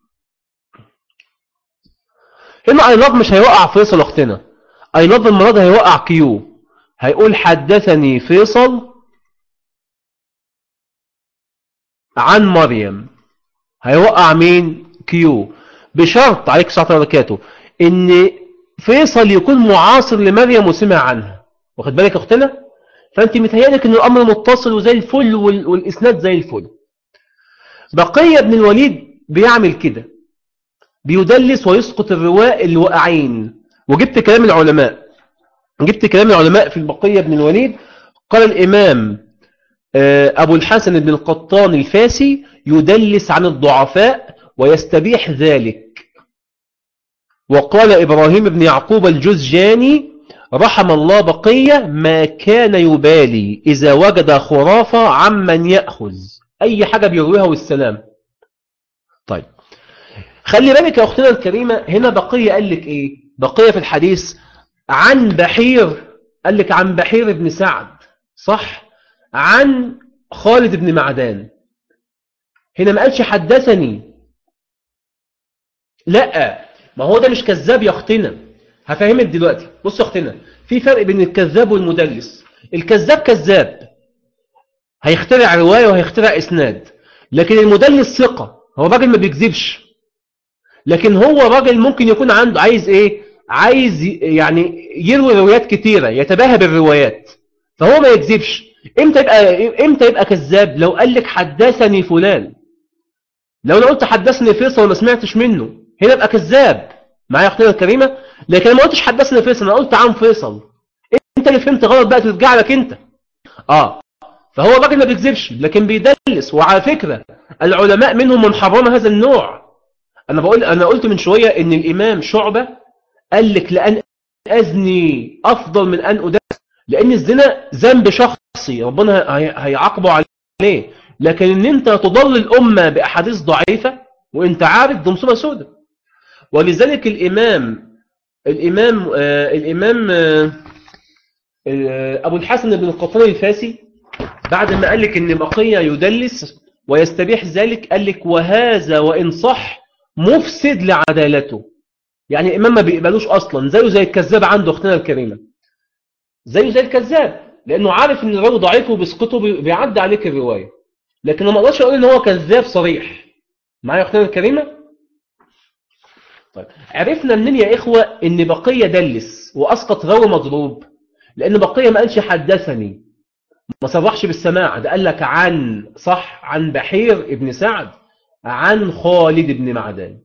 هنا اي لاف مش هيوقع فيصل اختنا اي لاف المره دي هيوقع كيو هيقول حدثني فيصل عن مريم هيوقع مين كيو بشرط عليك الصلاة وبركاته ان فيصل يكون معاصر لمريم وسمع عنها واخد بالك اختنا فانت متهيألك ان الامر متصل وزي الفل والاسناد زي الفل بقية بن الوليد بيعمل كده بيدلس ويسقط الرواء الواقعين وجبت كلام العلماء جبت كلام العلماء في البقية بن الوليد قال الإمام أبو الحسن بن القطان الفاسي يدلس عن الضعفاء ويستبيح ذلك وقال إبراهيم بن يعقوب الجزجاني رحم الله بقية ما كان يبالي إذا وجد خرافة عمن يأخذ أي حاجة بيرويها والسلام طيب خلي بالك يا أختنا الكريمة هنا بقية قال لك إيه بقية في الحديث عن بحير قال لك عن بحير بن سعد صح عن خالد بن معدان هنا ما قالش حدثني لا ما هو ده مش كذاب يا اختنا هفهمك دلوقتي بص يا اختنا في فرق بين الكذاب والمدلس الكذاب كذاب هيخترع رواية وهيخترع اسناد لكن المدلس ثقة هو راجل ما بيكذبش لكن هو راجل ممكن يكون عنده عايز ايه عايز يعني يروي روايات كتيرة يتباهى بالروايات فهو ما يكذبش امتى يبقى امتى يبقى كذاب لو قال لك حدثني فلان لو انا قلت حدثني فيصل وما سمعتش منه هنا يبقى كذاب معايا اختنا الكريمه لكن انا ما قلتش حدثني فيصل انا قلت عن فيصل انت اللي فهمت غلط بقى ترجع لك انت اه فهو الراجل ما بيكذبش لكن بيدلس وعلى فكره العلماء منهم من حرم هذا النوع انا بقول انا قلت من شويه ان الامام شعبه قال لك لان ازني افضل من ان ادلس لان الزنا ذنب شخصي ربنا هيعاقبه عليه لكن ان انت تضل الامه باحاديث ضعيفه وانت عارف دي مصيبه سوداء ولذلك الامام الامام آه الامام آه ابو الحسن بن القطان الفاسي بعد ما قال لك ان بقيه يدلس ويستبيح ذلك قال لك وهذا وان صح مفسد لعدالته يعني الامام ما بيقبلوش اصلا زيه زي الكذاب عنده اختنا الكريمه زيه زي الكذاب لانه عارف ان الراوي ضعيف وبيسقطه بيعدي عليك الروايه لكن ما اقدرش اقول ان هو كذاب صريح معايا اختنا الكريمه طيب عرفنا منين يا اخوه ان بقيه دلس واسقط راوي مضروب لان بقيه ما قالش حدثني ما صرحش بالسماع ده قال لك عن صح عن بحير ابن سعد عن خالد بن معدان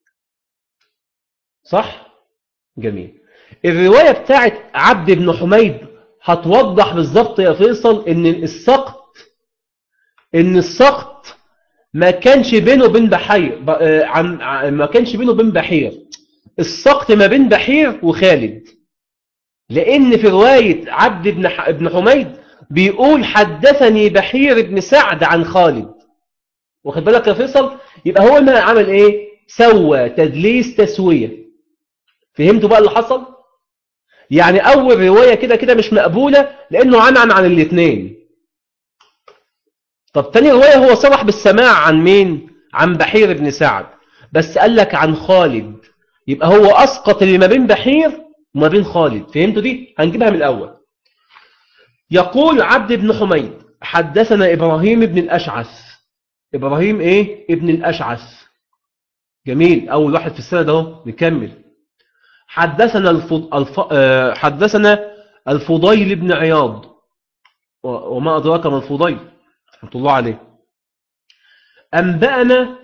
صح جميل الرواية بتاعت عبد بن حميد هتوضح بالظبط يا فيصل ان السقط ان السقط ما كانش بينه وبين بحير عن ما كانش بينه وبين بحير السقط ما بين بحير وخالد لان في رواية عبد بن ابن حميد بيقول حدثني بحير بن سعد عن خالد واخد بالك يا فيصل يبقى هو ما عمل ايه سوى تدليس تسوية فهمتوا بقى اللي حصل يعني أول رواية كده كده مش مقبولة لأنه عنعن عن الاثنين طب تاني رواية هو صرح بالسماع عن مين عن بحير بن سعد بس قال لك عن خالد يبقى هو أسقط اللي ما بين بحير وما بين خالد فهمتوا دي هنجيبها من الأول يقول عبد بن حميد حدثنا إبراهيم بن الأشعث إبراهيم إيه ابن الأشعث جميل أول واحد في السنة ده نكمل حدثنا الفض... الف... حدثنا الفضيل بن عياض وما أدراك ما الفضيل رحمة الله عليه أنبأنا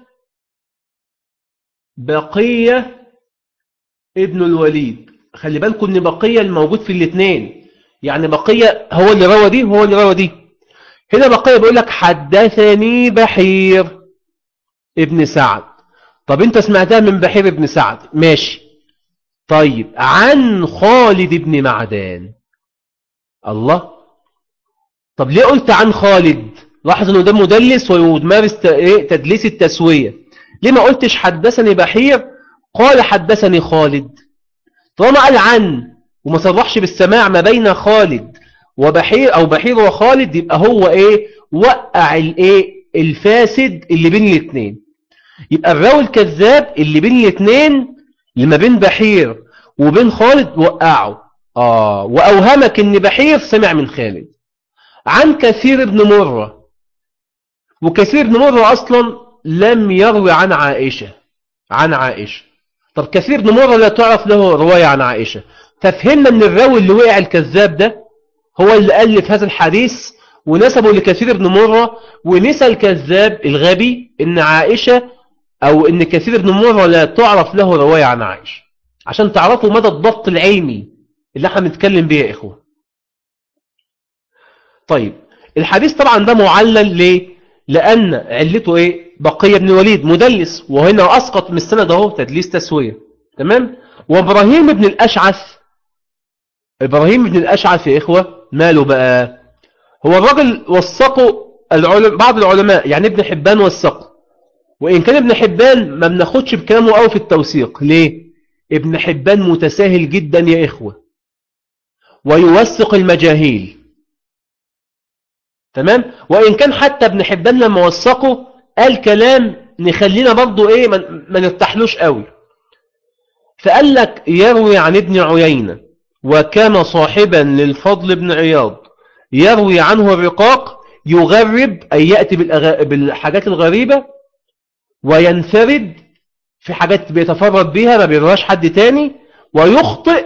بقية ابن الوليد خلي بالكم ان بقية الموجود في الاثنين يعني بقية هو اللي روى دي وهو اللي روى دي هنا بقية بيقول لك حدثني بحير ابن سعد طب انت سمعتها من بحير ابن سعد ماشي طيب عن خالد بن معدان الله طب ليه قلت عن خالد لاحظ انه ده مدلس ويمارس إيه؟ تدليس التسوية ليه ما قلتش حدثني بحير قال حدثني خالد طالما قال عن وما صرحش بالسماع ما بين خالد وبحير او بحير وخالد يبقى هو ايه وقع الايه الفاسد اللي بين الاثنين يبقى الراوي الكذاب اللي بين الاثنين اللي ما بين بحير وبين خالد وقعه اه واوهمك ان بحير سمع من خالد عن كثير ابن مرة وكثير ابن مرة اصلا لم يروي عن عائشة عن عائشة طب كثير ابن مرة لا تعرف له رواية عن عائشة ففهمنا ان الراوي اللي وقع الكذاب ده هو اللي ألف هذا الحديث ونسبه لكثير ابن مرة ونسى الكذاب الغبي ان عائشة او ان كثير ابن مرة لا تعرف له رواية عن عائشة عشان تعرفوا مدى الضبط العلمي اللي احنا بنتكلم بيه يا اخوة طيب الحديث طبعا ده معلل ليه لان علته ايه بقية بن وليد مدلس وهنا اسقط من السند اهو تدليس تسوية تمام وابراهيم بن الاشعث ابراهيم بن الاشعث يا اخوة ماله بقى هو الراجل وثقه العلم بعض العلماء يعني ابن حبان وثقه وإن كان ابن حبان ما بناخدش بكلامه قوي في التوثيق ليه ابن حبان متساهل جدا يا إخوة ويوثق المجاهيل تمام وإن كان حتى ابن حبان لما وثقه قال كلام نخلينا برضو إيه ما نرتاحلوش قوي فقال لك يروي عن ابن عيينة وكان صاحبا للفضل بن عياض يروي عنه الرقاق يغرب أي يأتي بالحاجات الغريبة وينفرد في حاجات بيتفرد بيها ما بيرواش حد تاني ويخطئ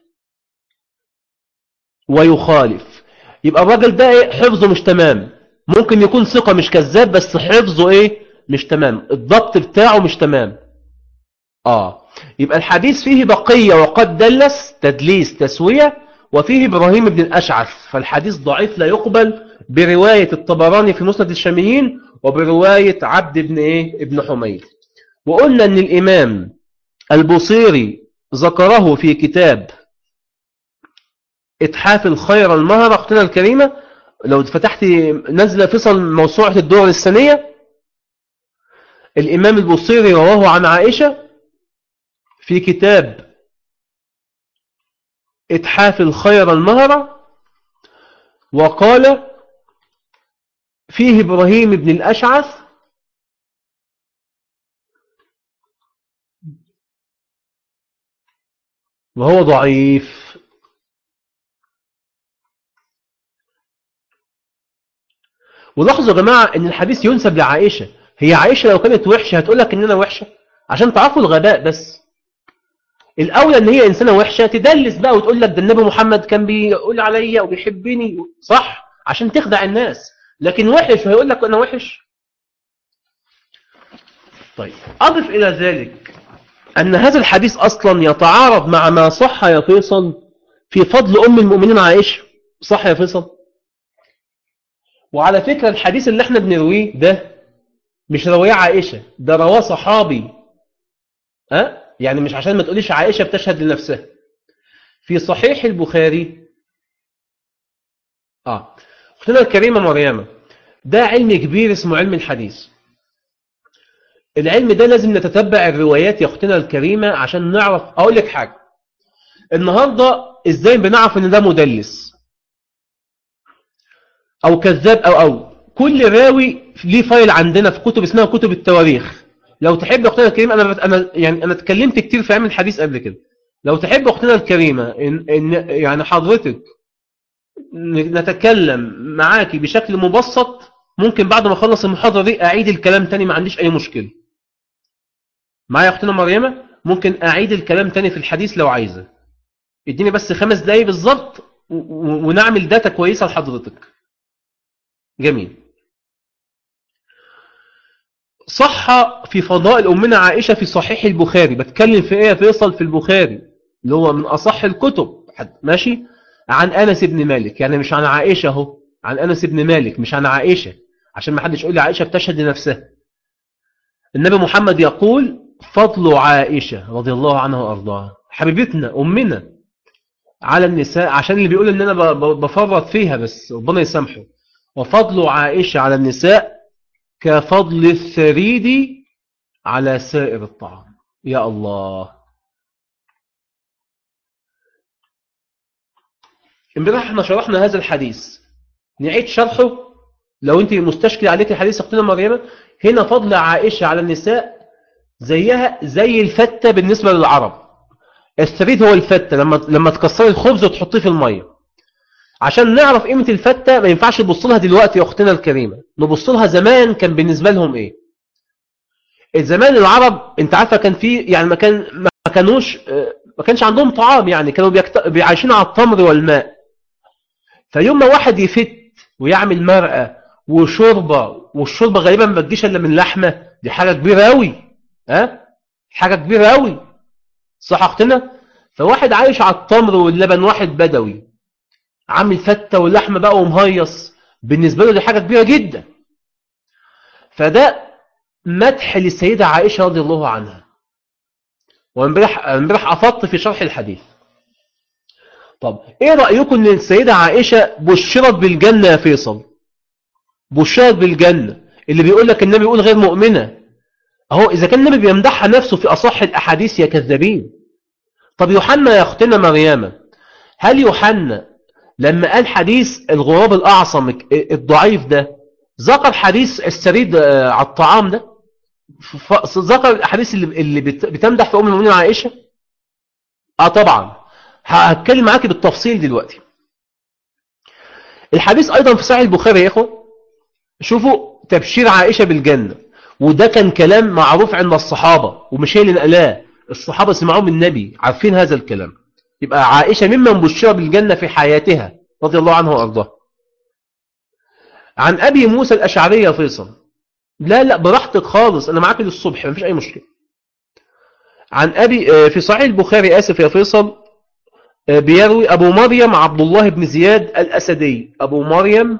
ويخالف يبقى الراجل ده ايه حفظه مش تمام ممكن يكون ثقة مش كذاب بس حفظه ايه مش تمام الضبط بتاعه مش تمام اه يبقى الحديث فيه بقية وقد دلس تدليس تسوية وفيه إبراهيم بن الأشعث فالحديث ضعيف لا يقبل برواية الطبراني في مسند الشاميين وبرواية عبد بن إيه؟ ابن حميد وقلنا أن الإمام البصيري ذكره في كتاب إتحاف الخير المهر أختنا الكريمة لو فتحت نزل فصل موسوعة الدور السنية الإمام البصيري رواه عن عائشة في كتاب إتحاف الخير المهرة وقال فيه إبراهيم بن الأشعث وهو ضعيف ولاحظوا يا جماعة ان الحديث ينسب لعائشة هي عائشة لو كانت وحشة هتقول لك اننا وحشة عشان تعرفوا الغباء بس الأولى ان هي إنسانة وحشة تدلس بقى وتقول لك ده النبي محمد كان بيقول عليا وبيحبني صح عشان تخدع الناس لكن وحش هيقول لك أنا وحش طيب أضف إلى ذلك أن هذا الحديث أصلا يتعارض مع ما صح يا فيصل في فضل أم المؤمنين عائشة صح يا فيصل وعلى فكرة الحديث اللي احنا بنرويه ده مش رواه عائشة ده رواه صحابي أه؟ يعني مش عشان ما تقوليش عائشة بتشهد لنفسها في صحيح البخاري آه أختنا الكريمة مريمة ده علم كبير اسمه علم الحديث العلم ده لازم نتتبع الروايات يا أختنا الكريمة عشان نعرف أقول لك حاجة النهاردة إزاي بنعرف إن ده مدلس أو كذاب أو أو كل راوي ليه فايل عندنا في كتب اسمها كتب التواريخ لو تحب اختنا الكريمه انا انا يعني انا اتكلمت كتير في علم الحديث قبل كده لو تحب اختنا الكريمه ان, إن يعني حضرتك نتكلم معاكي بشكل مبسط ممكن بعد ما اخلص المحاضره دي اعيد الكلام تاني ما عنديش اي مشكله معايا اختنا مريمه ممكن اعيد الكلام تاني في الحديث لو عايزه اديني بس خمس دقايق بالظبط ونعمل داتا كويسه لحضرتك جميل صح في فضائل أمنا عائشة في صحيح البخاري بتكلم في إيه فيصل في البخاري اللي هو من أصح الكتب ماشي عن أنس بن مالك يعني مش عن عائشة هو عن أنس بن مالك مش عن عائشة عشان ما حدش يقول لي عائشة بتشهد لنفسها النبي محمد يقول فضل عائشة رضي الله عنها وأرضاها حبيبتنا أمنا على النساء عشان اللي بيقول ان انا بفرط فيها بس ربنا يسامحه وفضل عائشة على النساء كفضل الثريد على سائر الطعام يا الله امبارح احنا شرحنا هذا الحديث نعيد شرحه لو انت مستشكل عليك الحديث اختنا مريم هنا فضل عائشة على النساء زيها زي الفتة بالنسبة للعرب الثريد هو الفتة لما لما تكسري الخبز وتحطيه في المية عشان نعرف قيمة الفتة ما ينفعش نبص لها دلوقتي يا اختنا الكريمة نبص لها زمان كان بالنسبة لهم ايه زمان العرب انت عارفة كان في يعني ما كان ما كانوش ما كانش عندهم طعام يعني كانوا بيكت... عايشين على التمر والماء فيوم ما واحد يفت ويعمل مرقة وشوربة والشوربة غالبا ما تجيش الا من لحمة دي حاجة كبيرة قوي ها حاجة كبيرة قوي صح اختنا فواحد عايش على التمر واللبن واحد بدوي عامل فتة واللحمة بقى ومهيص بالنسبة له دي حاجة كبيرة جدا فده مدح للسيدة عائشة رضي الله عنها وامبارح امبارح افضت في شرح الحديث طب ايه رأيكم ان السيدة عائشة بشرت بالجنة يا فيصل بشرت بالجنة اللي بيقول لك النبي يقول غير مؤمنة اهو اذا كان النبي بيمدحها نفسه في اصح الاحاديث يا كذابين طب يوحنا يا اختنا مريم هل يوحنا لما قال حديث الغراب الاعصم الضعيف ده ذكر حديث السريد على الطعام ده ذكر الاحاديث اللي اللي بتمدح في ام المؤمنين عائشه اه طبعا هتكلم معاكي بالتفصيل دلوقتي الحديث ايضا في صحيح البخاري يا اخوه شوفوا تبشير عائشه بالجنه وده كان كلام معروف عند الصحابه ومش هي اللي نقلاه الصحابه سمعوه من النبي عارفين هذا الكلام يبقى عائشه ممن بشر بالجنه في حياتها رضي الله عنه وارضاه عن ابي موسى الاشعري يا فيصل لا لا براحتك خالص انا معاك للصبح مفيش اي مشكله عن ابي في صحيح البخاري اسف يا فيصل بيروي ابو مريم عبد الله بن زياد الاسدي ابو مريم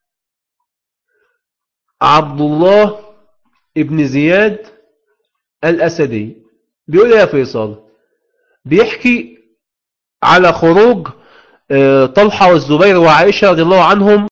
عبد الله ابن زياد الاسدي بيقول يا فيصل بيحكي على خروج طلحه والزبير وعائشه رضي الله عنهم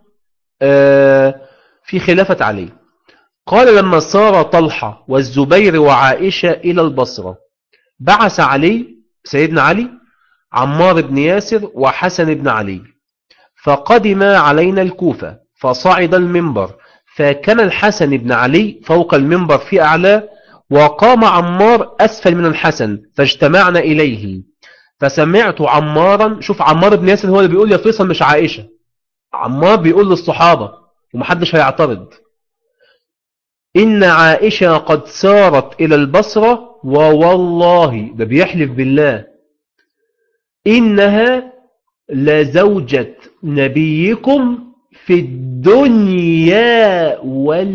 في خلافه علي قال لما صار طلحة والزبير وعائشة إلى البصرة بعث علي سيدنا علي عمار بن ياسر وحسن بن علي فقدم علينا الكوفة فصعد المنبر فكان الحسن بن علي فوق المنبر في أعلى وقام عمار أسفل من الحسن فاجتمعنا إليه فسمعت عمارا شوف عمار بن ياسر هو اللي بيقول يا فيصل مش عائشة عمار بيقول للصحابة ومحدش هيعترض إن عائشة قد سارت إلى البصرة ووالله ده بيحلف بالله إنها لزوجة نبيكم في الدنيا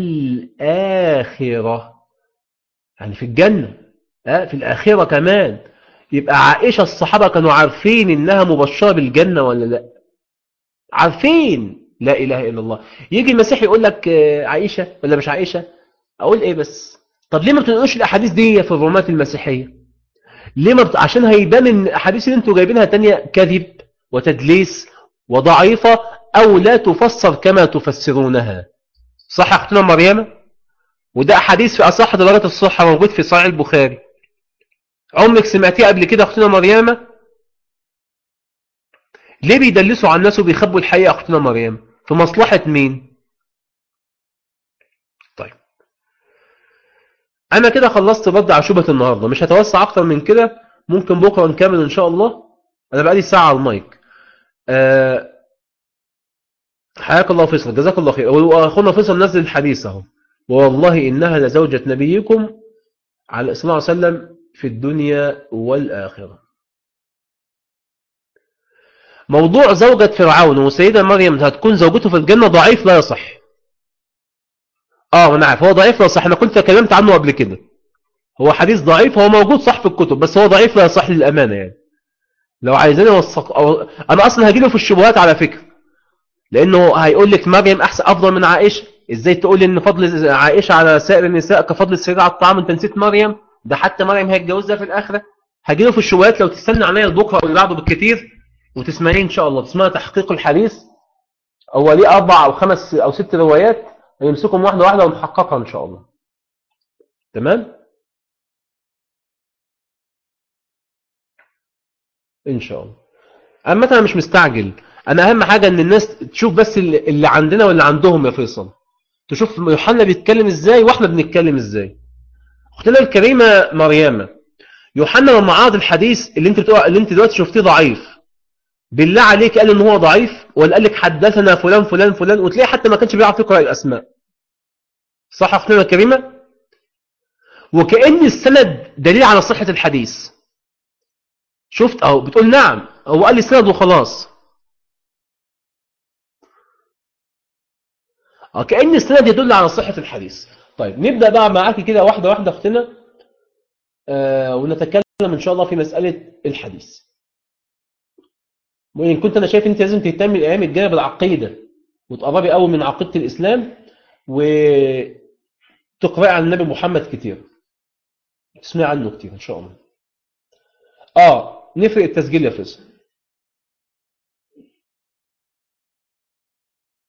والآخرة يعني في الجنة في الآخرة كمان يبقى عائشة الصحابة كانوا عارفين إنها مبشرة بالجنة ولا لا عارفين لا إله إلا الله يجي المسيح يقول لك عائشة ولا مش عائشة اقول ايه بس طب ليه ما بتنقلوش الاحاديث دي في الرومات المسيحيه ليه ما بت... عشان هيبان ان الاحاديث اللي انتوا جايبينها تانية كذب وتدليس وضعيفه او لا تفسر كما تفسرونها صح اختنا مريم وده احاديث في اصح درجات الصحه موجود في صحيح البخاري عمرك سمعتيه قبل كده اختنا مريم ليه بيدلسوا على الناس وبيخبوا الحقيقه اختنا مريم في مصلحه مين انا كده خلصت رد على شبهه النهارده مش هتوسع اكتر من كده ممكن بكره نكمل ان شاء الله انا بقالي ساعه على المايك أه حياك الله فيصل جزاك الله خير واخونا فيصل نزل الحديث اهو والله انها لزوجة نبيكم على صلى الله عليه وسلم في الدنيا والاخره موضوع زوجة فرعون وسيدة مريم هتكون زوجته في الجنة ضعيف لا يصح اه انا عارف هو ضعيف لا يصح انا كنت تكلمت عنه قبل كده هو حديث ضعيف هو موجود صح في الكتب بس هو ضعيف لا يصح للامانه يعني لو عايزين اوثق أو... انا اصلا هجيله في الشبهات على فكره لانه هيقول لك مريم احسن افضل من عائشه ازاي تقول ان فضل عائشه على سائر النساء كفضل السيده على الطعام انت نسيت مريم ده حتى مريم هيتجوزها في الاخره هجيله في الشبهات لو تستنى عليا لبكره او اللي بعده بالكثير وتسمعين ان شاء الله تسمعي تحقيق الحديث هو ليه اربع او خمس او ست روايات هنمسكهم واحده واحده ونحققها ان شاء الله تمام ان شاء الله عامه انا مش مستعجل انا اهم حاجه ان الناس تشوف بس اللي اللي عندنا واللي عندهم يا فيصل تشوف يوحنا بيتكلم ازاي واحنا بنتكلم ازاي اختنا الكريمه مريم يوحنا لما عرض الحديث اللي انت بتقول اللي انت دلوقتي شفتيه ضعيف بالله عليك قال ان هو ضعيف ولا قال لك حدثنا فلان فلان فلان وتلاقيه حتى ما كانش بيعرف يقرا الاسماء صح يا اختنا الكريمه وكأن السند دليل على صحة الحديث شفت اهو بتقول نعم هو قال لي سند وخلاص اه كأن السند يدل على صحة الحديث طيب نبدأ بقى معاك كده واحدة واحدة اختنا آه ونتكلم ان شاء الله في مسألة الحديث وإن كنت أنا شايف أنت لازم تهتمي الأيام الجاية بالعقيدة وتقربي قوي من عقيدة الإسلام وتقرأي عن النبي محمد كتير تسمعي عنه كتير إن شاء الله آه نفرق التسجيل يا فيصل